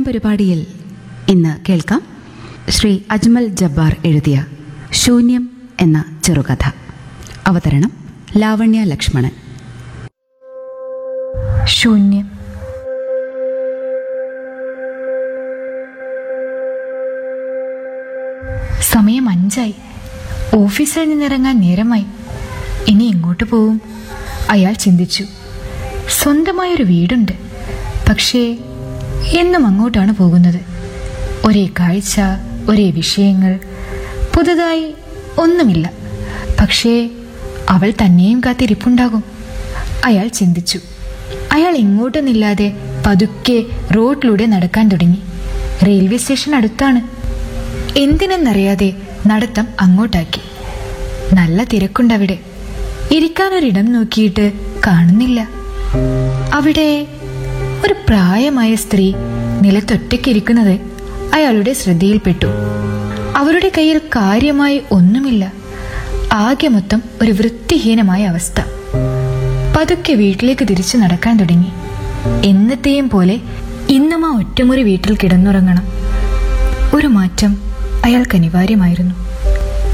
പരിപാടിയിൽ ഇന്ന് കേൾക്കാം ശ്രീ അജ്മൽ ജബ്ബാർ എഴുതിയ ശൂന്യം എന്ന ചെറുകഥ അവതരണം ലാവണ്യ ലക്ഷ്മണൻ ശൂന്യം സമയം അഞ്ചായി ഓഫീസിൽ നിന്നിറങ്ങാൻ നേരമായി ഇനി എങ്ങോട്ട് പോവും അയാൾ ചിന്തിച്ചു സ്വന്തമായൊരു വീടുണ്ട് പക്ഷേ എന്നും അങ്ങോട്ടാണ് പോകുന്നത് ഒരേ കാഴ്ച ഒരേ വിഷയങ്ങൾ പുതുതായി ഒന്നുമില്ല പക്ഷേ അവൾ തന്നെയും കാത്തിരിപ്പുണ്ടാകും അയാൾ ചിന്തിച്ചു അയാൾ എങ്ങോട്ടെന്നില്ലാതെ പതുക്കെ റോഡിലൂടെ നടക്കാൻ തുടങ്ങി റെയിൽവേ സ്റ്റേഷൻ അടുത്താണ് എന്തിനെന്നറിയാതെ നടത്തം അങ്ങോട്ടാക്കി നല്ല തിരക്കുണ്ടവിടെ ഇരിക്കാനൊരിടം നോക്കിയിട്ട് കാണുന്നില്ല അവിടെ ഒരു പ്രായമായ സ്ത്രീ നിലത്തൊറ്റയ്ക്കിരിക്കുന്നത് അയാളുടെ ശ്രദ്ധയിൽപ്പെട്ടു അവരുടെ കയ്യിൽ കാര്യമായി ഒന്നുമില്ല ആകെ മൊത്തം ഒരു വൃത്തിഹീനമായ അവസ്ഥ പതുക്കെ വീട്ടിലേക്ക് തിരിച്ചു നടക്കാൻ തുടങ്ങി എന്നത്തെയും പോലെ ഇന്നും ആ ഒറ്റമുറി വീട്ടിൽ കിടന്നുറങ്ങണം ഒരു മാറ്റം അയാൾക്ക് അനിവാര്യമായിരുന്നു